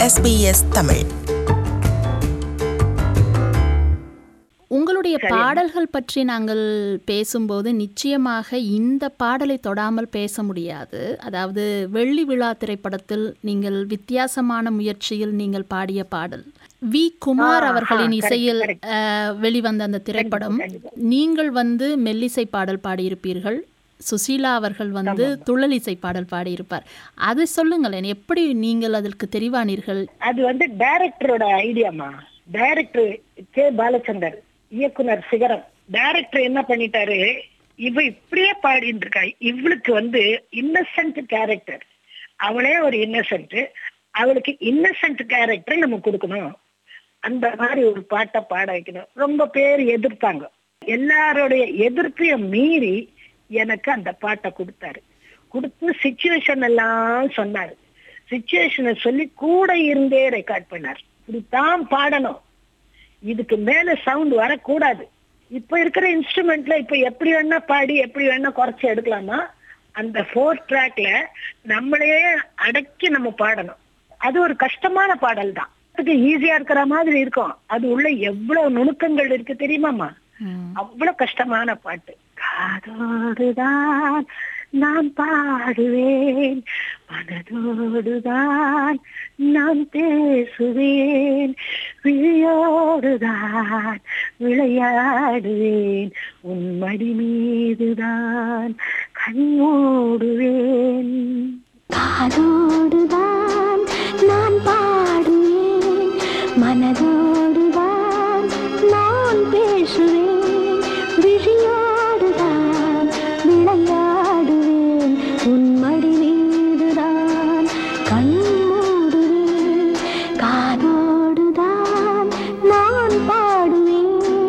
SBS Tamil உங்களுடைய பாடல்கள் பற்றி நாங்கள் பேசும்போது நிச்சயமாக இந்த பாடலை தொடாமல் பேச முடியாது அதாவது வெள்ளி விழா திரைப்படத்தில் நீங்கள் வித்தியாசமான முயற்சியில் நீங்கள் பாடிய பாடல் வி குமார் ஆ, அவர்களின் ஆ, correct, இசையில் correct. அஹ், வெளிவந்த அந்த திரைப்படம் கண்டிப்பா. நீங்கள் வந்து மெல்லிசை பாடல் பாடியிருப்பீர்கள் சுசீலா அவர்கள் வந்து துள்ளலிசை பாடல் பாடியிருப்பார் அதை சொல்லுங்களேன் எப்படி நீங்கள் அதற்கு தெரிவானீர்கள் அது வந்து டைரக்டரோட ஐடியாமா டைரக்டர் கே பாலச்சந்தர் இயக்குனர் சிகரம் டைரக்டர் என்ன பண்ணிட்டாரு இவ இப்படியே பாடிட்டு இருக்கா இவளுக்கு வந்து இன்னசென்ட் கேரக்டர் அவளே ஒரு இன்னசென்ட் அவளுக்கு இன்னசென்ட் கேரக்டர் நம்ம கொடுக்கணும் அந்த மாதிரி ஒரு பாட்டை பாட வைக்கணும் ரொம்ப பேர் எதிர்த்தாங்க எல்லாருடைய எதிர்ப்பையும் மீறி எனக்கு அந்த பாட்டை கொடுத்தாரு கொடுத்து சுச்சுவேஷன் எல்லாம் சொன்னாரு சுச்சுவேஷனை சொல்லி கூட இருந்தே ரெக்கார்ட் பண்ணார் இப்படித்தான் பாடணும் இதுக்கு மேல சவுண்ட் வரக்கூடாது இப்ப இருக்கிற இன்ஸ்ட்ருமெண்ட்ல இப்ப எப்படி வேணா பாடி எப்படி வேணா குறைச்சு எடுக்கலாமா அந்த ஃபோர் ட்ராக்ல நம்மளே அடக்கி நம்ம பாடணும் அது ஒரு கஷ்டமான பாடல் தான் அதுக்கு ஈஸியா இருக்கிற மாதிரி இருக்கும் அது உள்ள எவ்வளவு நுணுக்கங்கள் இருக்கு தெரியுமாமா ம். அவ்வளவு கஷ்டமான பாட்டு காதோடுதான் நான் பாடுவேன் மனதோடுதான் நான் பேசுவேன் விழியோடுதான் விளையாடுவேன் உன் மடி மீதுதான் கண்மூடுவேன் காதோடுதான் நான் பாடுவேன் மனதோடுதான் நான் பேசுவேன் விழியோடுதான் விளையாடுவேன் உன் மடி மீதுதான் கண்மூடுவேன் காதோடுதான் நான் பாடுவேன்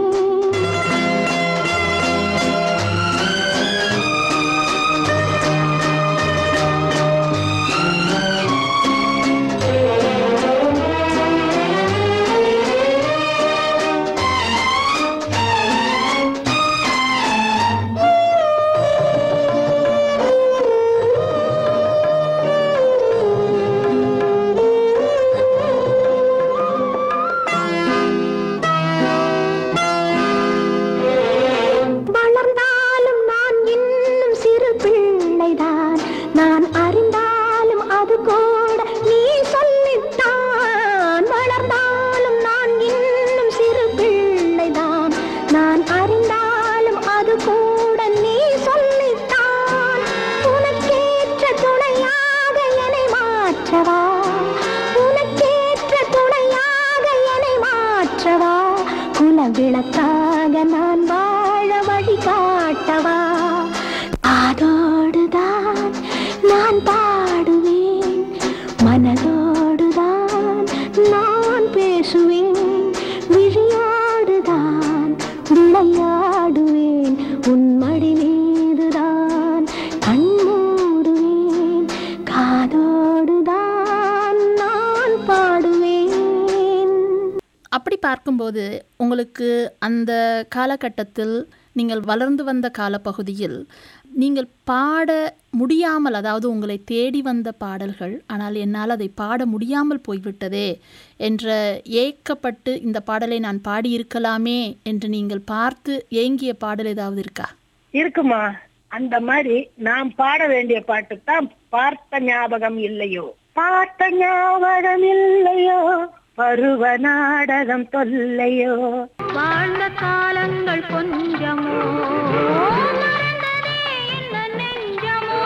வளர்ந்தாலும் நான் இன்னும் சிறு பிள்ளைதான் நான் அறிந்தாலும் அது கூட நீ சொல்லித்தான் வளர்ந்தாலும் நான் இன்னும் சிறு பிள்ளைதான் நான் அறிந்தாலும் அது கூட நீ சொல்லித்தான் உனக்கேற்ற துணையாக என்னை மாற்றவா உனக்கேற்ற துணையாக என்னை மாற்றவா குல விளக்காக நான் வாழ வழி காட்டவா காதோடுதான் நான் பாடுவேன் மனதோடுதான் நான் பேசுவேன் விழியோடுதான் விளையாடுவேன் உன் மடி மீதுதான் கண் மூடுவேன் காதோடுதான் நான் பாடுவேன் அப்படி பார்க்கும்போது உங்களுக்கு அந்த காலகட்டத்தில் நீங்கள் வளர்ந்து வந்த காலப்பகுதியில் நீங்கள் பாட முடியாமல் அதாவது உங்களை தேடி வந்த பாடல்கள் ஆனால் என்னால் அதை பாட முடியாமல் போய்விட்டதே என்ற ஏக்கப்பட்டு இந்த பாடலை நான் பாடியிருக்கலாமே என்று நீங்கள் பார்த்து ஏங்கிய பாடல் ஏதாவது இருக்கா இருக்குமா அந்த மாதிரி நாம் பாட வேண்டிய பாட்டு தான் பார்த்த ஞாபகம் இல்லையோ பார்த்த ஞாபகம் இல்லையோ பருவ நாடகம் தொல்லையோ வாழ்ந்த காலங்கள் கொஞ்சமோ மறந்ததே இந்த நெஞ்சமோ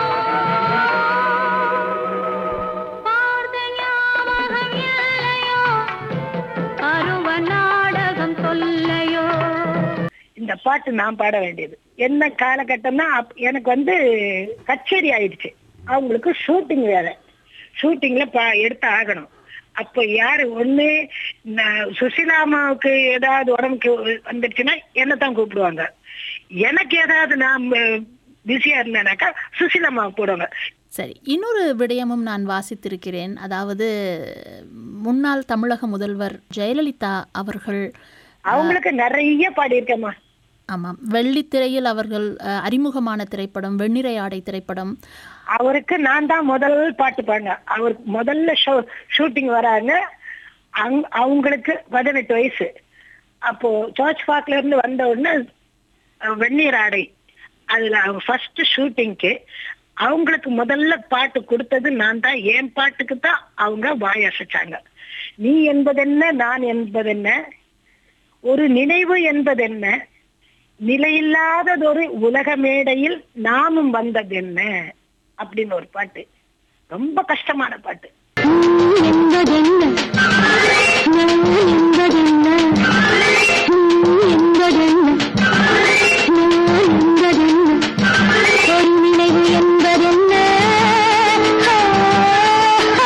பார்த்த ஞாபகம் இல்லையோ பருவ நாடகம் தொல்லையோ இந்த பாட்டு நான் பாட வேண்டியது என்ன காலகட்டம்னா அப்- எனக்கு வந்து கச்சேரி ஆயிடுச்சு அவங்களுக்கு ஷூட்டிங் வேற ஷூட்டிங்ல பா எடுத்து ஆகணும் அப்ப யாரு ஒண்ணு நான் சுசிலாமாவுக்கு ஏதாவது உடம்புக்கு வந்துடுச்சுன்னா என்ன தான் கூப்பிடுவாங்க எனக்கு ஏதாவது நான் பிஸியா இருந்தேனாக்கா சுசிலாமாவை போடுவாங்க சரி இன்னொரு விடயமும் நான் வாசித்திருக்கிறேன் அதாவது முன்னாள் தமிழக முதல்வர் ஜெயலலிதா அவர்கள் அவங்களுக்கு நிறைய பாடியிருக்கேம்மா ஆமாம் வெள்ளித்திரையில் அவர்கள் அஹ், அறிமுகமான திரைப்படம் வெண்ணிறை ஆடை திரைப்படம் அவருக்கு நான் தான் முதல் பாட்டு பாடினேன் அவருக்கு முதல்ல ஷோ ஷூட்டிங் வராங்க அங்- அவங்களுக்கு பதினெட்டு வயசு அப்போ சர்ச் பார்க்ல இருந்து வந்த உடனே அஹ், வெந்நீர் ஆடை அதுல அவங்க ஃபர்ஸ்ட் ஷூட்டிங்க்கு அவங்களுக்கு முதல்ல பாட்டு கொடுத்தது நான் தான் என் பாட்டுக்கு தான் அவங்க வாய் அசைச்சாங்க நீ என்பதென்ன நான் என்பதென்ன ஒரு நினைவு என்பதென்ன நிலையில்லாததொரு உலக மேடையில் நாமும் வந்ததென்ன அப்படின்னு ஒரு பாட்டு ரொம்ப கஷ்டமான பாட்டு என்பதென்ன நான் என்பதென்ன நீ என்பதென்ன நான் என்பதென்ன ஒரு நினைவு என்பதென்ன ஆ, ஆ.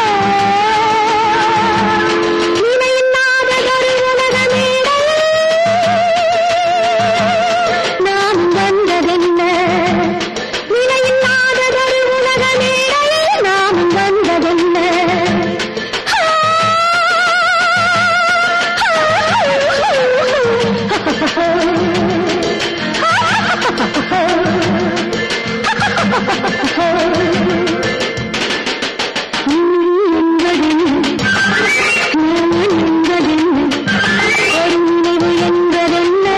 நிலையில்லாததொரு உலக மேடை நாம் வந்ததென்ன நிலையில்லாததொரு உலக மேடை நாம் வந்ததென்ன ஒரு நினைவு என்பதென்ன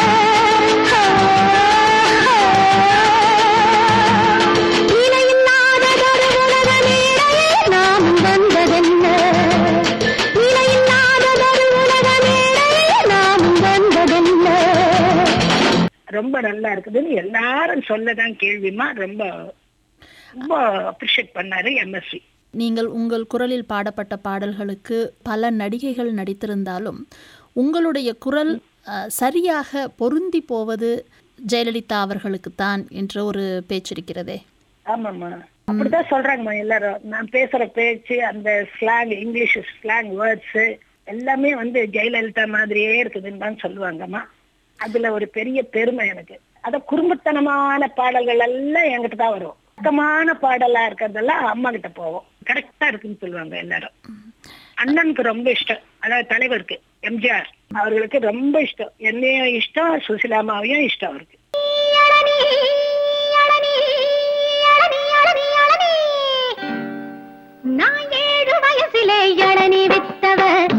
நிலையில்லாததொரு உலக மேடையே நாம் வந்ததென்ன நிலையில்லாததொரு உலக மேடையே நாம் வந்ததென்ன ரொம்ப நல்லா இருக்குதுன்னு எல்லாரும் சொல்லதான் கேள்விமா ரொம்ப ரொம்ப அப்ரிஷியேட் பண்ணாரு எம்எஸ்வி நீங்கள் உங்கள் குரலில் பாடப்பட்ட பாடல்களுக்கு பல நடிகைகள் நடித்திருந்தாலும் உங்களுடைய குரல் அஹ், சரியாக பொருந்தி போவது ஜெயலலிதா அவர்களுக்குத்தான் என்ற ஒரு பேச்சிருக்கிறதே ஆமாம்மா அப்படிதான் சொல்றாங்கம்மா எல்லாரும் நான் பேசுற பேச்சு அந்த ஸ்லாங் இங்கிலீஷ் ஸ்லாங் வேர்ட்ஸ் எல்லாமே வந்து ஜெயலலிதா மாதிரியே இருக்குதுன்னு தான் சொல்லுவாங்கம்மா அதுல ஒரு பெரிய பெருமை எனக்கு அத குறும்புத்தனமான பாடல்கள் எல்லாம் என்கிட்ட தான் வரும் சுத்தமான பாடலா இருக்கிறதெல்லாம் அம்மா கிட்ட போவோம் கரெக்டா இருக்குன்னு சொல்லுவாங்க எல்லாரும் அண்ணனுக்கு ரொம்ப இஷ்டம் அதாவது தலைவருக்கு எம்ஜிஆர் அவர்களுக்கு ரொம்ப இஷ்டம் என்னையும் இஷ்டம் சுசிலாமாவையும் இஷ்டம் அவருக்கு இளநீ, இளநீ, இளநீ, இளநீ, இளநீ. நான் ஏழு வயசிலே இளநீ வித்தவர்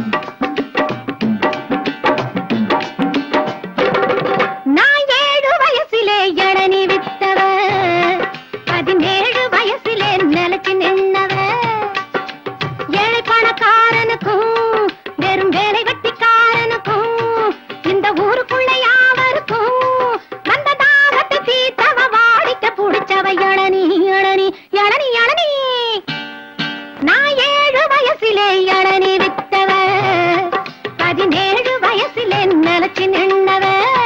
நான் ஏழு வயசிலே இளநீ வித்தவர் பதினேழு வயசிலே நிலைச்சு நின்னவர் ஏழை பணக்காரனுக்கும் வெறும் வேலை வெட்டிக்காரனுக்கும் இந்த ஊருக்குள்ள யாவருக்கும் வந்த தாகத்தை தீர்த்தவ வாடிக்க புடிச்சவ இளநீ இளநீ இளநீ இளநீ நான் ஏழு வயசிலே இளநீ வித்தவ பதினேழு வயசிலே நிலச்சி நின்னவ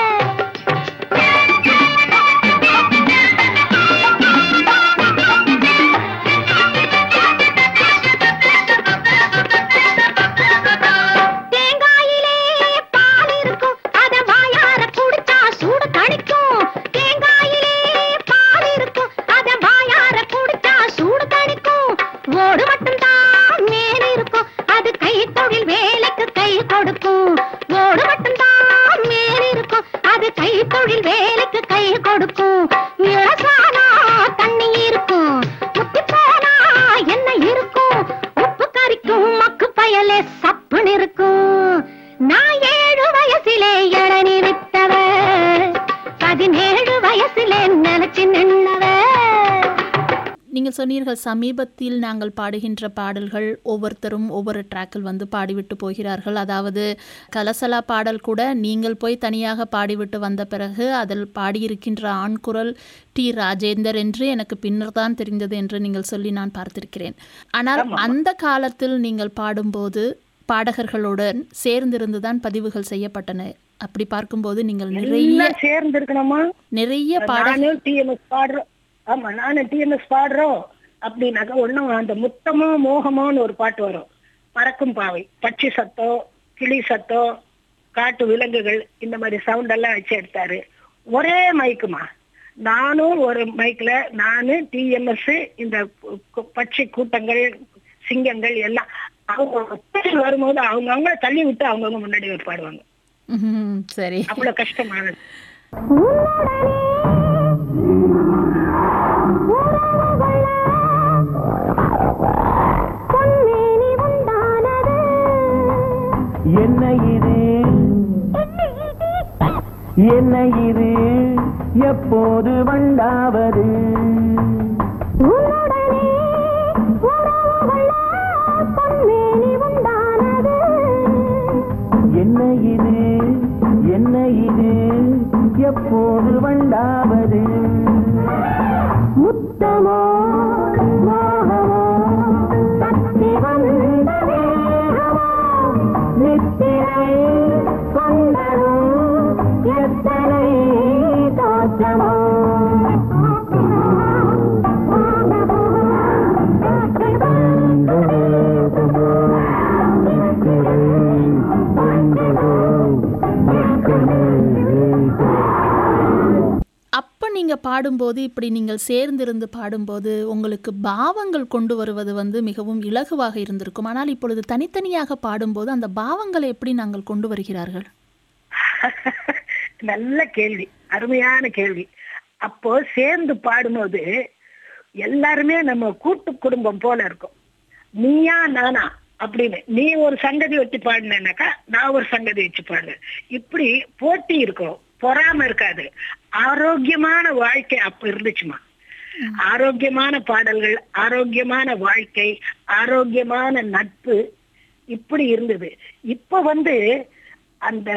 தேங்காயிலே பால் இருக்கும் அத வாயார குடிச்சா சூடு தணிக்கும் தேங்காயிலே பால் இருக்கும் அத வாயார குடிச்சா சூடு தணிக்கும் ஓடு மட்டும் தான் மேல் இருக்கும் அது கை தொழில் வேலைக்கு கை கொடுக்கும் ஓடு மட்டும் தான் மேல் இருக்கும் அது கை தொழில் வேலைக்கு கை கொடுக்கும் இளசானா தண்ணி இருக்கும் முத்தி போனா என்ன இருக்கும் உப்பு கறிக்கும் மக்கு பயலே சப்புன்னு இருக்கும் நான் ஏழு வயசிலே இளநீ வித்தவ பதினேழு வயசிலே நினைச்சு நின்னவ நீங்கள் சொன்னீர்கள் சமீபத்தில் நாங்கள் பாடுகின்ற பாடல்கள் ஒவ்வொருத்தரும் ஒவ்வொரு ட்ராக்கில் வந்து பாடிவிட்டு போகிறார்கள் அதாவது கலசலா பாடல் கூட நீங்கள் போய் தனியாக பாடிவிட்டு வந்த பிறகு அதில் பாடியிருக்கின்ற ஆண் குரல் டி ராஜேந்தர் என்று எனக்கு பின்னர் தான் தெரிந்தது என்று நீங்கள் சொல்லி நான் பார்த்திருக்கிறேன் ஆனால் அந்த காலத்தில் நீங்கள் பாடும்போது பாடகர்களுடன் சேர்ந்திருந்து தான் பதிவுகள் செய்யப்பட்டன அப்படி பார்க்கும்போது நீங்கள் நிறைய எல்லாம் சேர்ந்து இருக்கணுமா நிறைய பாட நானும் டிஎம்எஸ் பாடுறோம் ஆமா நானும் டிஎம்எஸ் பாடுறோம் அப்படின்னாக்கா ஒண்ணும் அந்த முத்தமோ மோகமோன்னு ஒரு பாட்டு வரும் பறக்கும் பாவை பட்சி சத்தம் கிளி சத்தம் காட்டு விலங்குகள் இந்த மாதிரி சவுண்ட் எல்லாம் வச்சு எடுத்தாரு ஒரே மைக்குமா நானும் ஒரு மைக்ல நானு டிஎம்எஸ் இந்த கு- கு- பட்சி கூட்டங்கள் சிங்கங்கள் எல்லாம் அவங்க பேர் வரும்போது அவங்கவுங்க தள்ளி விட்டு அவங்கவுங்க முன்னாடி போய் பாடுவாங்க ம்ஹும், சரி அவ்வளவு கஷ்டமானது பொன்மேனி உண்டானது என்ன இது என்ன இது எப்போது வண்டாவது உன்னுடனே உறவு கொள்ள பொன்மேனி உண்டானது என்ன இது என்ன இது எப்போது வண்டாவது முத்தமோ மோகமோ தத்தி வந்த வேகமோ நித்திரை கொண்டதோ எத்தனை தோற்றமோ அப்போ நீங்கள் பாடும்போது இப்படி நீங்கள் சேர்ந்திருந்து பாடும்போது உங்களுக்கு பாவங்கள் கொண்டு வருவது வந்து மிகவும் இலகுவாக இருந்திருக்கும் ஆனால் இப்பொழுது தனித்தனியாக பாடும்போது அந்த பாவங்களை எப்படி நாங்கள் கொண்டு வருகிறார்கள் நல்ல கேள்வி அருமையான கேள்வி அப்போ சேர்ந்து பாடும்போது எல்லாருமே நம்ம கூட்டு குடும்பம் போல இருக்கும் நீயா நானா அப்படின்னு நீ ஒரு சங்கதி வச்சு பாடினாக்கா நான் ஒரு சங்கதி வச்சு பாடுவேன் இப்படி போட்டி இருக்கும் பொறாம இருக்காது ஆரோக்கியமான வாழ்க்கை அப்ப இருந்துச்சுமா ஆரோக்கியமான பாடல்கள் ஆரோக்கியமான வாழ்க்கை ஆரோக்கியமான நட்பு இப்படி இருந்தது இப்ப வந்து அந்த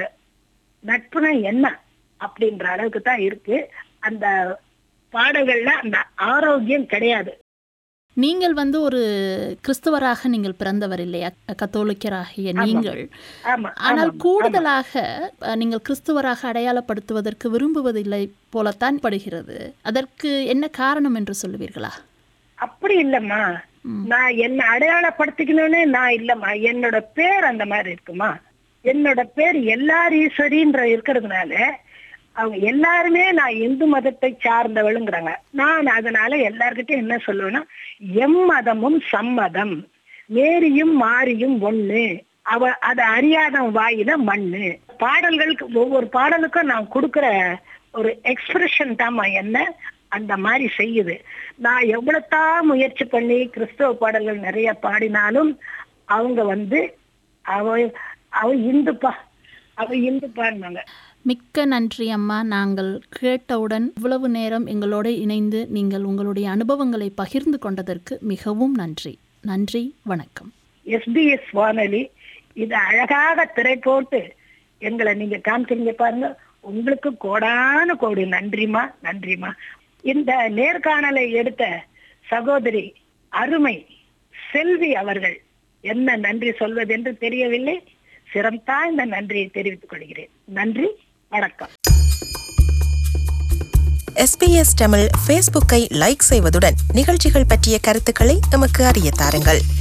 நட்புனா என்ன அப்படின்ற அளவுக்கு தான் இருக்கு அந்த பாடல்கள்ல அந்த ஆரோக்கியம் கிடையாது நீங்கள் வந்து ஒரு கிறிஸ்தவராக நீங்கள் பிறந்தவர் இல்லையா கத்தோலிக்கராகிய நீங்கள் ஆமா ஆனால் ஆமா, கூடுதலாக அஹ், நீங்கள் கிறிஸ்துவராக அடையாளப்படுத்துவதற்கு விரும்புவதில்லை போலத்தான் படுகிறது அதற்கு என்ன காரணம் என்று சொல்லுவீர்களா அப்படி இல்லம்மா நான் என்ன அடையாளப்படுத்திக்கணும்னு நான் இல்லம்மா என்னோட பேர் அந்த மாதிரி இருக்குமா என்னோட பேர் எல்லாரீஸ்வரின்ற இருக்கிறதுனால அவங்க எல்லாருமே நான் இந்து மதத்தை சார்ந்தவளுங்கிறாங்க நான் அதனால எல்லார்கிட்டயும் என்ன சொல்லுவேன்னா எம் மதமும் சம்மதம் மேரியும் மாரியும் ஒண்ணு அவ அதை அறியாத வாயில மண்ணு பாடல்களுக்கு ஒவ்வொரு பாடலுக்கும் நான் கொடுக்கிற ஒரு எக்ஸ்பிரஷன் தாம்மா என்ன அந்த மாதிரி செய்யுது நான் எவ்வளவுதான் முயற்சி பண்ணி கிறிஸ்தவ பாடல்கள் நிறைய பாடினாலும் அவங்க வந்து அவ அவ இந்துப்பா அவ இந்துப்பான்னாங்க மிக்க நன்றி அம்மா நாங்கள் கேட்டவுடன் இவ்வளவு நேரம் எங்களோடு இணைந்து நீங்கள் உங்களுடைய அனுபவங்களை பகிர்ந்து கொண்டதற்கு மிகவும் நன்றி நன்றி வணக்கம் எஸ்பிஎஸ் வானொலி இது அழகாக திரை போட்டு எங்களை நீங்க காமிக்கிறீங்க பாருங்க உங்களுக்கு கோடான கோடி நன்றிமா நன்றிமா இந்த நேர்காணலை எடுத்த சகோதரி அருமை செல்வி அவர்கள் என்ன நன்றி சொல்வது என்று தெரியவில்லை சிரம் தாழ்ந்த நன்றியை தெரிவித்துக் கொள்கிறேன் நன்றி வணக்கம் எஸ்பிஎஸ் தமிழ் ஃபேஸ்புக்கை லைக் செய்வதுடன் நிகழ்ச்சிகள் பற்றிய கருத்துக்களை எமக்கு அறிய தாருங்கள்